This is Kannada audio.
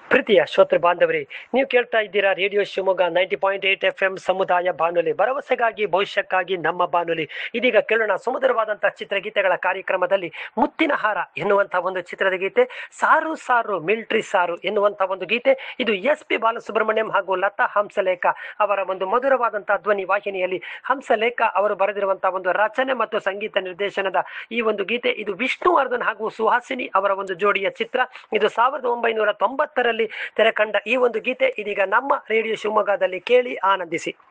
ಪ್ರೀತಿಯ ಶ್ರೋತೃ ಬಾಂಧವರೇ ನೀವು ಕೇಳ್ತಾ ಇದ್ದೀರಾ radio Shivamogga ninety point eight F M ಸಮುದಾಯ ಬಾನುಲಿ ಭರವಸೆಗಾಗಿ ಭವಿಷ್ಯಕ್ಕಾಗಿ ನಮ್ಮ ಬಾನುಲಿ ಇದೀಗ ಕೇಳೋಣ ಸುಮಧುರವಾದಂತಹ ಚಿತ್ರಗೀತೆಗಳ ಕಾರ್ಯಕ್ರಮದಲ್ಲಿ ಮುತ್ತಿನ ಹಾರ ಎನ್ನುವಂತಹ ಒಂದು ಚಿತ್ರದ ಗೀತೆ ಸಾರು ಸಾರು ಮಿಲ್ಟ್ರಿ ಸಾರು ಎನ್ನುವಂತಹ ಒಂದು ಗೀತೆ ಇದು ಎಸ್ ಪಿ ಬಾಲಸುಬ್ರಹ್ಮಣ್ಯಂ ಹಾಗೂ ಲತಾ ಹಂಸಲೇಖ ಅವರ ಒಂದು ಮಧುರವಾದಂತಹ ಧ್ವನಿ ವಾಹಿನಿಯಲ್ಲಿ ಹಂಸಲೇಖ ಅವರು ಬರೆದಿರುವಂತಹ ಒಂದು ರಚನೆ ಮತ್ತು ಸಂಗೀತ ನಿರ್ದೇಶನದ ಈ ಒಂದು ಗೀತೆ ಇದು ವಿಷ್ಣುವರ್ಧನ್ ಹಾಗೂ ಸುಹಾಸಿನಿ ಅವರ ಒಂದು ಜೋಡಿಯ ಚಿತ್ರ ಇದು ಸಾವಿರದ ಒಂಬೈನೂರ ತೊಂಬತ್ತರಲ್ಲಿ ತೆರೆ ಕಂಡ ಈ ಒಂದು ಗೀತೆ ಇದೀಗ ನಮ್ಮ ರೇಡಿಯೋ ಶಿವಮೊಗ್ಗದಲ್ಲಿ ಕೇಳಿ ಆನಂದಿಸಿ